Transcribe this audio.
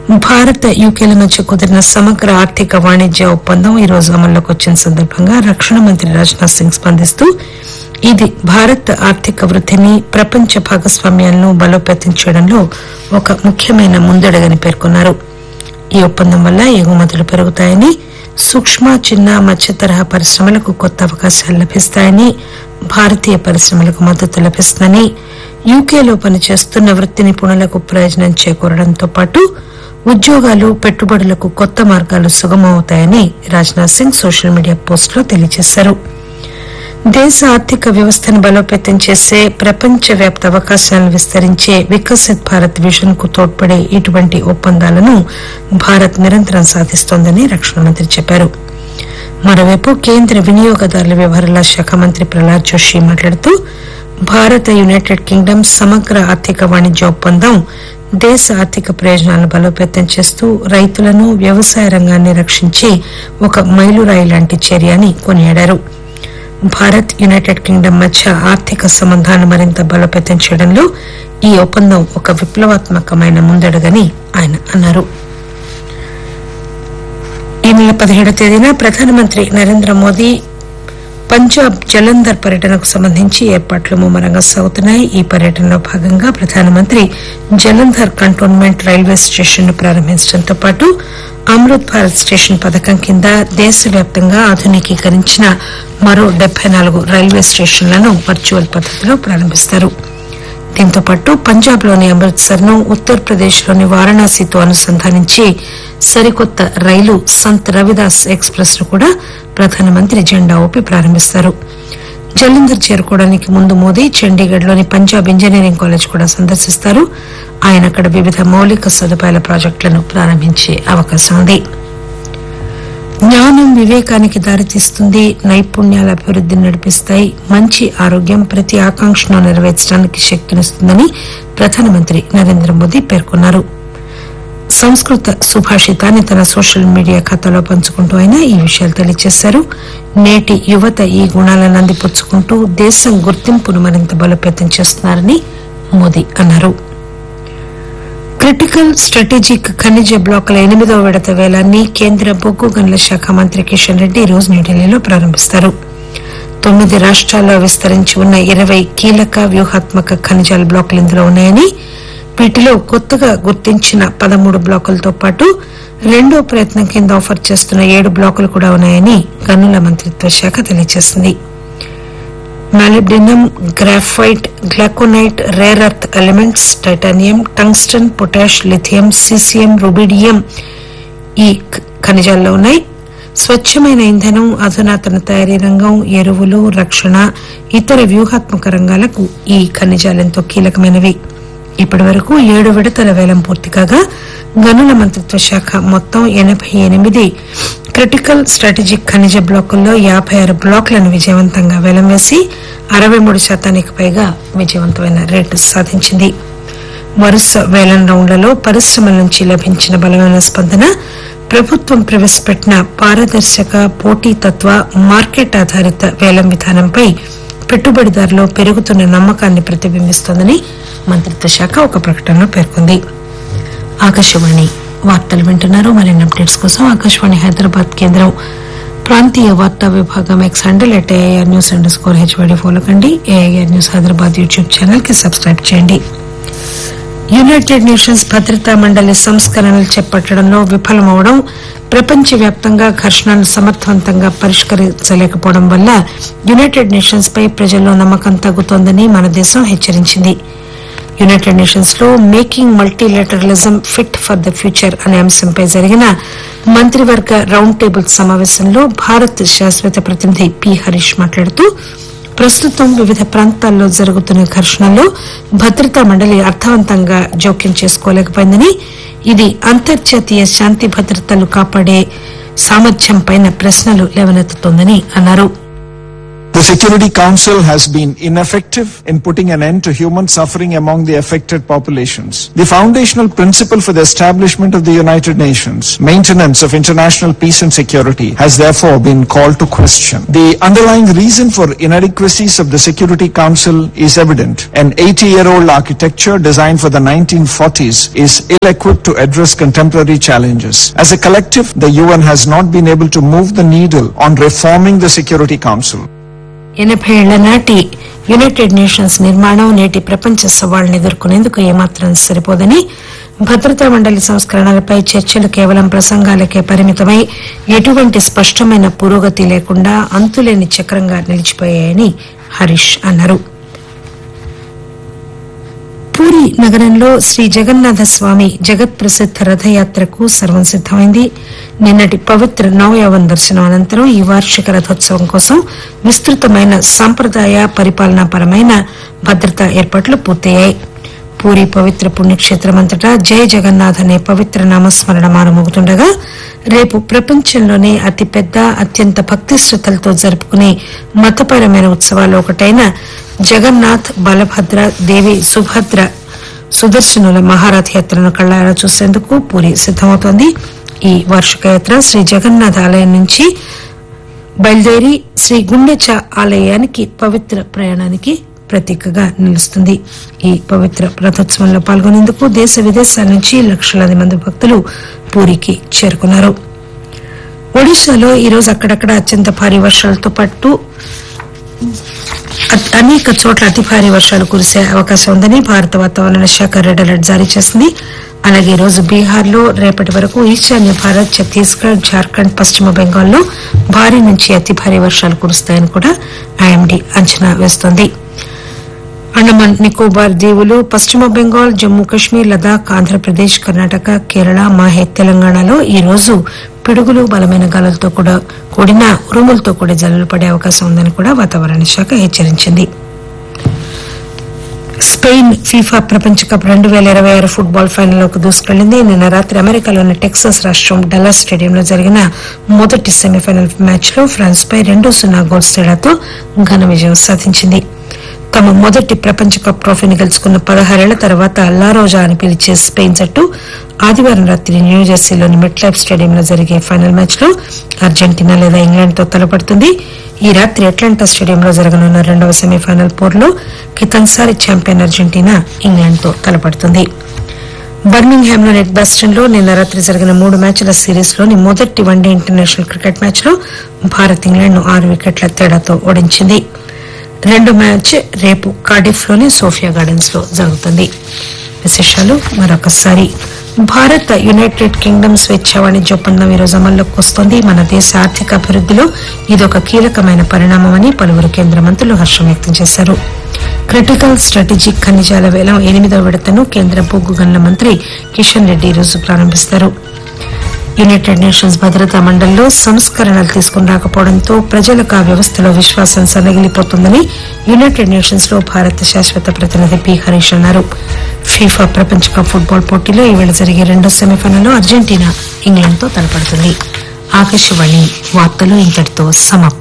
భారత్ యూకేల మధ్య కుదిరిన సమగ్ర ఆర్థిక వాణిజ్య ఒప్పందం ఈ రోజు అమల్లోకి వచ్చిన సందర్భంగా రక్షణ మంత్రి రాజ్నాథ్ సింగ్ స్పందిస్తూ ఇది భారత్ ఆర్థిక వృద్ధిని ప్రపంచ భాగస్వామ్యాలను బలోపేతం చేయడంలో ఒక ముఖ్యమైన ముందడుగని పేర్కొన్నారు ఈ ఒప్పందం వల్ల ఎగుమతులు పెరుగుతాయని సూక్ష్మ చిన్న మధ్య తరహా పరిశ్రమలకు కొత్త అవకాశాలు లభిస్తాయని భారతీయ పరిశ్రమలకు మద్దతు లభిస్తుందని యూకేలో పనిచేస్తున్న వృత్తి నిపుణులకు ప్రయోజనం చేకూరడంతో పాటు ఉద్యోగాలు పెట్టుబడులకు కొత్త మార్గాలు సుగమవుతాయని రాజ్నాథ్ సింగ్ సోషల్ మీడియా పోస్టులో తెలియజేశారు దేశ ఆర్థిక వ్యవస్థను బలోపేతం చేసే ప్రపంచవ్యాప్త అవకాశాలను విస్తరించే వికసిత్ భారత్ విజన్ కు తోడ్పడే ఇటువంటి ఒప్పందాలను భారత్ నిరంతరం సాధిస్తోందని రక్షణ మంత్రి చెప్పారు మరోవైపు కేంద్ర వినియోగదారుల వ్యవహారాల శాఖ మంత్రి ప్రహ్లాద్ జోషి మాట్లాడుతూ భారత యునైటెడ్ కింగ్డమ్ సమగ్ర ఆర్థిక వాణిజ్య ఒప్పందం దేశ ఆర్థిక ప్రయోజనాలను బలోపేతం చేస్తూ రైతులను వ్యవసాయ రంగాన్ని రక్షించే ఒక మైలురాయి లాంటి చర్య అని కొనియాడారు భారత్ యునైటెడ్ కింగ్డమ్ మధ్య ఆర్థిక సంబంధాలను మరింత బలోపేతం చేయడంలో ఈ ఒప్పందం ఒక విప్లవాత్మకమైన ముందడుగని ఆయన అన్నారు ఈ నెల పదిహేడవ తేదీన ప్రధానమంత్రి నరేంద్ర మోదీ పంజాబ్ జలంధర్ పర్యటనకు సంబంధించి ఏర్పాట్లు ముమ్మరంగా సాగుతున్నాయి ఈ పర్యటనలో భాగంగా ప్రధానమంత్రి జలంధర్ కంటోన్మెంట్ రైల్వే స్టేషన్ ను ప్రారంభించడంతో పాటు అమృత్ భారత్ స్టేషన్ పథకం కింద దేశవ్యాప్తంగా ఆధునికీకరించిన మరో డెబ్బై నాలుగు రైల్వే స్టేషన్లను వర్చువల్ పద్దతిలో ప్రారంభిస్తారు దీంతో పాటు పంజాబ్ లోని అమృత్సర్ ను ఉత్తరప్రదేశ్ లోని వారణాసితో అనుసంధానించి సరికొత్త రైలు సంత్ రవిదాస్ ఎక్స్ప్రెస్ ను కూడా ప్రధానమంత్రి జెండా ఊపి ప్రారంభిస్తారు జలంధర్ చేరుకోవడానికి ముందు మోదీ చండీగఢ్ లోని పంజాబ్ ఇంజనీరింగ్ కాలేజ్ కూడా సందర్శిస్తారు ఆయన అక్కడ వివిధ మౌలిక సదుపాయాల ప్రాజెక్టులను ప్రారంభించే అవకాశం ఉంది జ్ఞానం వివేకానికి దారితీస్తుంది నైపుణ్యాల అభివృద్ధిని నడిపిస్తాయి మంచి ఆరోగ్యం ప్రతి ఆకాంక్షను నెరవేర్చడానికి శక్తినిస్తుందని ప్రధానమంత్రి నరేంద్ర మోదీ పేర్కొన్నారు సంస్కృత సుభాషితాన్ని తన సోషల్ మీడియా ఖాతాలో పంచుకుంటూ ఆయన ఈ విషయాలు తెలియజేశారు నేటి యువత ఈ గుణాలను అందిపుచ్చుకుంటూ దేశం గుర్తింపును మరింత బలోపేతం చేస్తున్నారని మోదీ అన్నారు క్రిటికల్ స్ట్రాటజిక్ ఖనిజ బ్లాకుల ఎనిమిదవ విడత వేలాన్ని కేంద్ర బొగ్గు గనుల శాఖ మంత్రి కిషన్ రెడ్డి ఈ రోజు న్యూఢిల్లీలో ప్రారంభిస్తారు తొమ్మిది రాష్ట్రాల్లో విస్తరించి ఉన్న ఇరవై కీలక వ్యూహాత్మక ఖనిజాల బ్లాకులు ఇందులో ఉన్నాయని వీటిలో కొత్తగా గుర్తించిన పదమూడు బ్లాకులతో పాటు రెండో ప్రయత్నం కింద ఆఫర్ చేస్తున్న ఏడు బ్లాకులు కూడా ఉన్నాయని గనుల మంత్రిత్వ శాఖ తెలియజేసింది molybdenum graphite glauconite rare earth elements titanium tungsten potash lithium caesium rubidium ఈ ఖ- ఖనిజాల్లో ఉన్నాయి స్వచ్ఛమైన ఇంధనం అధునాతన తయారీ రంగం ఎరువులు రక్షణ ఇతర వ్యూహాత్మక రంగాలకు ఈ ఖనిజాలు ఎంతో కీలకమైనవి ఇప్పటి వరకు ఏడు విడతల వేలం పూర్తి కాగా గనుల మంత్రిత్వ శాఖ మొత్తం ఎనభై ఎనిమిది క్రిటికల్ స్ట్రాటజిక్ ఖనిజ బ్లాకుల్లో యాభై ఆరు బ్లాకులను విజయవంతంగా వేలం వేసి అరవై మూడు శాతానికి పైగా విజయవంతమైన రేటు సాధించింది వరుస వేలం రౌండ్లలో పరిశ్రమల నుంచి లభించిన బలమైన స్పందన ప్రభుత్వం ప్రవేశపెట్టిన పారదర్శక పోటీతత్వ మార్కెట్ ఆధారిత వేలం విధానంపై పెట్టుబడిదారులో పెరుగుతున్న నమ్మకాన్ని ప్రతిబింబిస్తోందని మంత్రిత్వ శాఖ ఒక ప్రకటనలో పేర్కొంది ఆకాశవాణి వార్తలు వింటున్నారు మరిన్ని అప్డేట్స్ కోసం ఆకాశవాణి హైదరాబాద్ కేంద్రం ప్రాంతీయ వార్తా విభాగం X handle at A I R news underscore H Y D follow కండి A I R news Hyderabad YouTube channel కి సబ్స్క్రైబ్ చేయండి యునైటెడ్ నేషన్స్ భద్రతా మండలి సంస్కరణలు చేపట్టడంలో విఫలమవడం ప్రపంచవ్యాప్తంగా ఘర్షణలను సమర్థవంతంగా పరిష్కరించలేకపోవడం వల్ల యునైటెడ్ నేషన్స్ పై ప్రజల్లో నమ్మకం తగ్గుతోందని మన దేశం హెచ్చరించింది యునైటెడ్ నేషన్స్ లో making multilateralism fit for the future అనే అంశంపై జరిగిన మంత్రివర్గ రౌండ్ టేబుల్ సమావేశంలో భారత్ శాశ్వత ప్రతినిధి పి హరీష్ మాట్లాడుతూ ప్రస్తుతం వివిధ ప్రాంతాల్లో జరుగుతున్న ఘర్షణల్లో భద్రతా మండలి అర్థవంతంగా జోక్యం చేసుకోలేకపోయిందని ఇది అంతర్జాతీయ శాంతి భద్రతలు కాపాడే సామర్థ్యంపై ప్రశ్నలు లేవనెత్తుతోందని అన్నారు The Security Council has been ineffective in putting an end to human suffering among the affected populations. The foundational principle for the establishment of the United Nations, maintenance of international peace and security, has therefore been called to question. The underlying reason for inadequacies of the Security Council is evident. An 80-year-old architecture designed for the 1940s is ill-equipped to address contemporary challenges. As a collective, the UN has not been able to move the needle on reforming the Security Council. ఎనభై ఏళ్ల నాటి United nations నిర్మాణం నేటి ప్రపంచ సవాళ్లను ఎదుర్కొనేందుకు ఏమాత్రం సరిపోదని భద్రతా మండలి సంస్కరణలపై చర్చలు కేవలం ప్రసంగాలకే పరిమితమై ఎటువంటి స్పష్టమైన పురోగతి లేకుండా అంతులేని చక్రంగా నిలిచిపోయాయని హరీష్ అన్నారు పూరి నగరంలో శ్రీ జగన్నాథ స్వామి జగత్ ప్రసిద్ధ రథయాత్రకు సర్వం సిద్దమైంది నిన్నటి పవిత్ర నవయవన్ దర్శనం అనంతరం ఈ వార్షిక రథోత్సవం కోసం విస్తృతమైన సాంప్రదాయ పరిపాలనాపరమైన భద్రతా ఏర్పాట్లు పూర్తయ్యాయి పూరి పవిత్ర పుణ్యక్షేత్రమంతటా జయ జగన్నాథ్ అనే పవిత్ర నామస్మరణ మారుమోగుతుండగా రేపు ప్రపంచంలోనే అతిపెద్ద అత్యంత భక్తి శ్రద్దలతో జరుపుకునే మతపరమైన ఉత్సవాల్లో ఒకటైన జగన్నాథ్ బలభద్ర దేవి సుభద్ర సుదర్శనుల మహారథయాత్రను కళ్లారా చూసేందుకు పూరి సిద్దమవుతోంది ఈ వార్షిక యాత్ర శ్రీ జగన్నాథ్ ఆలయం నుంచి బయలుదేరి శ్రీ గుండెచ ఆలయానికి పవిత్ర ప్రయాణానికి ప్రతీకగా నిలుస్తుంది ఈ పవిత్ర రథోత్సవంలో పాల్గొనేందుకు దేశ విదేశాల నుంచి లక్షలాది మంది భక్తులు పూరికి చేరుకున్నారు ఒడిశాలో ఈరోజు అక్కడక్కడ అత్యంత భారీ వర్షాలతో పాటు అ- అనేక చోట్ల అతి భారీ వర్షాలు కురిసే అవకాశం ఉందని భారత వాతావరణ శాఖ రెడ్ అలర్ట్ జారీ చేసింది అలాగే ఈ రోజు బీహార్ లో రేపటి వరకు ఈశాన్య భారత్ ఛత్తీస్గఢ్ జార్ఖండ్ పశ్చిమ బెంగాల్లో భారీ నుంచి అతి భారీ వర్షాలు కురుస్తాయని కూడా ఐఎండీ అంచనా వేస్తోంది అండమాన్ నికోబార్ దీవులు పశ్చిమ బెంగాల్ జమ్మూ కాశ్మీర్ లదాఖ్ ఆంధ్రప్రదేశ్ కర్ణాటక కేరళ మాహే తెలంగాణలో ఈ రోజు పిడుగులు బలమైన గాలులతో కూడా కూడిన ఉరుములతో కూడా జల్లులు పడే అవకాశం ఉందని కూడా వాతావరణ శాఖ హెచ్చరించింది స్పెయిన్ ఫీఫా ప్రపంచ కప్ రెండు వేల ఇరవై ఆరు ఫుట్బాల్ ఫైనల్లోకి దూసుకెళ్లింది నిన్న రాత్రి అమెరికాలోని టెక్సాస్ రాష్ట్రం డల్లాస్ స్టేడియంలో జరిగిన మొదటి సెమీఫైనల్ మ్యాచ్ లో ఫ్రాన్స్ పై రెండు సున్నా గోల్స్ తేడాతో ఘన విజయం సాధించింది తమ మొదటి ప్రపంచ కప్ ట్రోఫీని గెలుచుకున్న పదహారేళ్ల తర్వాత లారోజా అని పిలిచే స్పెయిన్ జట్టు ఆదివారం రాత్రి న్యూజెర్సీలోని మెట్లైఫ్ స్టేడియంలో జరిగే ఫైనల్ మ్యాచ్ లో అర్జెంటీనా లేదా ఇంగ్లాండ్ తో తలపడుతుంది ఈ రాత్రి అట్లాంటా స్టేడియంలో జరగనున్న రెండవ సెమీఫైనల్ పోరులో క్రితంసారి ఛాంపియన్ అర్జెంటీనా ఇంగ్లాండ్ తో తలపడుతుంది బర్మింగ్హామ్ లోని బస్టన్ లో నిన్న రాత్రి జరిగిన మూడు మ్యాచ్ల సిరీస్ లోని మొదటి వన్డే ఇంటర్నేషనల్ క్రికెట్ మ్యాచ్ లో భారత్ ఇంగ్లాండ్ ను ఆరు వికెట్ల తేడాతో ఓడించింది రెండో మ్యాచ్ రేపు కార్డిఫ్ లోని సోఫియా గార్డెన్స్ లో జరుగుతుంది విశేషాలు మరొకసారి భారత్ యునైటెడ్ కింగ్డమ్ స్వేచ్ఛ వాణిజ్య ఒప్పందం ఈ రోజు అమల్లోకి వస్తోంది మన దేశ ఆర్థిక అభివృద్దిలో ఇదొక కీలకమైన పరిణామమని పలువురు కేంద్ర మంత్రులు హర్షం వ్యక్తం చేశారు క్రిటికల్ స్ట్రాటజిక్ ఖనిజాల వేలం ఎనిమిదవ విడతను కేంద్ర బొగ్గు గనుల మంత్రి కిషన్ రెడ్డి ఈ రోజు ప్రారంభిస్తారు యునైటెడ్ నేషన్స్ భద్రతా మండలిలో సంస్కరణలు తీసుకుని రాకపోవడంతో ప్రజలకు ఆ వ్యవస్థలో విశ్వాసం సన్నగిలిపోతుందని యునైటెడ్ నేషన్స్ లో భారత శాశ్వత ప్రతినిధి పి హరీష్ అన్నారు ఫీఫా ప్రపంచ కప్ ఫుట్బాల్ పోటీలో ఈవేళ జరిగే రెండో సెమీఫైనల్లో అర్జెంటీనా ఇంగ్లాండ్ తో తలపడుతుంది ఆకాశవాణి వార్తలు ఇంతటితో సమాప్తం